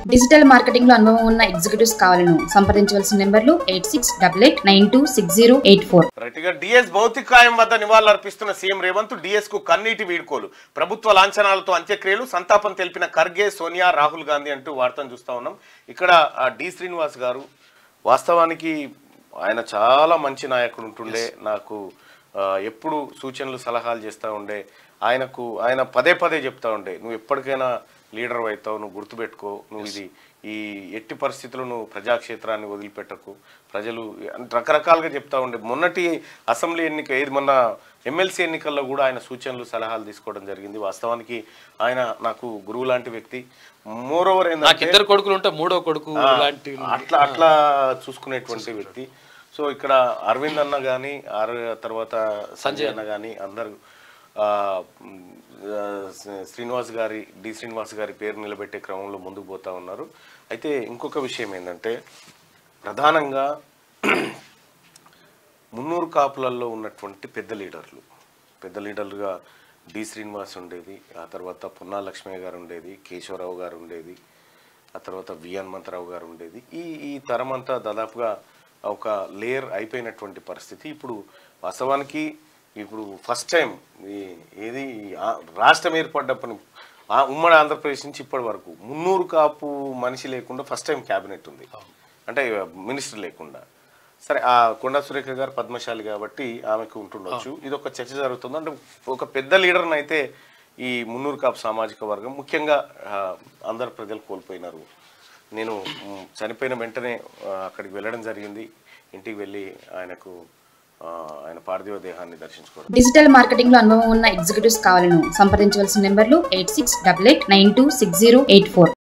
digital marketing లో అనుభవం ఉన్న ఎగ్జిక్యూటివ్స్ కావాలను సంప్రదించవలసిన నెంబర్లు eight six double eight nine two six zero eight four right ఇక డిఎస్ భౌతికాయం వద్ద నివాళులర్పిస్తున్న సీఎం రేవంత్ డిఎస్ కు కన్నీటి వీడ్కోలు ప్రభుత్వ లాంఛనాలతో అంత్యక్రియలు సంతాపం తెలిపిన ఖర్గే సోనియా రాహుల్ గాంధీ అంటూ వార్తను చూస్తా ఉన్నాం ఇక్కడ ఆ, డి శ్రీనివాస్ గారు వాస్తవానికి ఆయన చాలా మంచి నాయకుడు ఉంటుండే నాకు ఆ, ఎప్పుడు సూచనలు సలహాలు చేస్తూ ఉండే ఆయనకు ఆయన పదే పదే చెప్తా ఉండే నువ్వు ఎప్పటికైనా లీడర్ అవుతావు నువ్వు గుర్తుపెట్టుకో నువ్వు ఇది ఈ ఎట్టి పరిస్థితుల్లో నువ్వు ప్రజాక్షేత్రాన్ని వదిలిపెట్టకు ప్రజలు రకరకాలుగా చెప్తా ఉండే మొన్నటి అసెంబ్లీ ఎన్నిక ఏది మొన్న ఎమ్మెల్సీ ఎన్నికల్లో కూడా ఆయన సూచనలు సలహాలు తీసుకోవడం జరిగింది వాస్తవానికి ఆయన నాకు గురువు లాంటి వ్యక్తి మోర్ ఓవర్ నాకు ఇద్దరు కొడుకులు ఉంటే మూడో కొడుకు ఆ, లాంటి అట్లా అట్లా చూసుకునేటువంటి వ్యక్తి సో ఇక్కడ అరవింద్ అన్న కానీ ఆర్ తర్వాత సంజయ్ అన్న కానీ అందరు ఆ, మ్, ఆ, శ్రీ- శ్రీనివాస్ గారి డి శ్రీనివాస్ గారి పేరు నిలబెట్టే క్రమంలో ముందుకు పోతా ఉన్నారు అయితే ఇంకొక విషయం ఏంటంటే ప్రధానంగా మున్నూరు కాపులలో ఉన్నటువంటి పెద్ద లీడర్లు పెద్ద లీడర్లుగా డి శ్రీనివాస్ ఉండేది ఆ తర్వాత పున్నా లక్ష్మయ్య గారు ఉండేది కేశవరావు గారు ఉండేది ఆ తర్వాత వి హనుమంతరావు గారు ఉండేది ఈ ఈ తరం అంతా దాదాపుగా ఒక లేయర్ అయిపోయినటువంటి పరిస్థితి ఇప్పుడు వాస్తవానికి ఇప్పుడు ఫస్ట్ టైం ఈ ఏది ఈ ఆ- రాష్ట్రం ఏర్పడ్డప్పటి ను- ఆ ఉమ్మడి ఆంధ్రప్రదేశ్ నుంచి ఇప్పటి వరకు మున్నూరు కాపు మనిషి లేకుండా ఫస్ట్ టైం క్యాబినెట్ ఉంది అంటే మినిస్టర్ లేకుండా సరే ఆ కొండా సురేఖ గారు పద్మశాలి కాబట్టి ఆమెకు ఉంటుండొచ్చు ఇది ఒక చర్చ జరుగుతుంది అంటే ఒక పెద్ద లీడర్ని అయితే ఈ మున్నూరు కాపు సామాజిక వర్గం ముఖ్యంగా ఆ, అందరు ప్రజలు కోల్పోయినారు నేను మ్, చనిపోయిన వెంటనే ఆ, అక్కడికి వెళ్ళడం జరిగింది ఇంటికి వెళ్ళి ఆయనకు ఆ, ఆయన పార్థివ దేహాన్ని దర్శించుకోవడం డిజిటల్ మార్కెటింగ్ లో అనుభవం ఉన్న ఎగ్జిక్యూటివ్స్ కావాలను సంప్రదించవలసిన నెంబర్లు eight six double eight nine two six zero eight four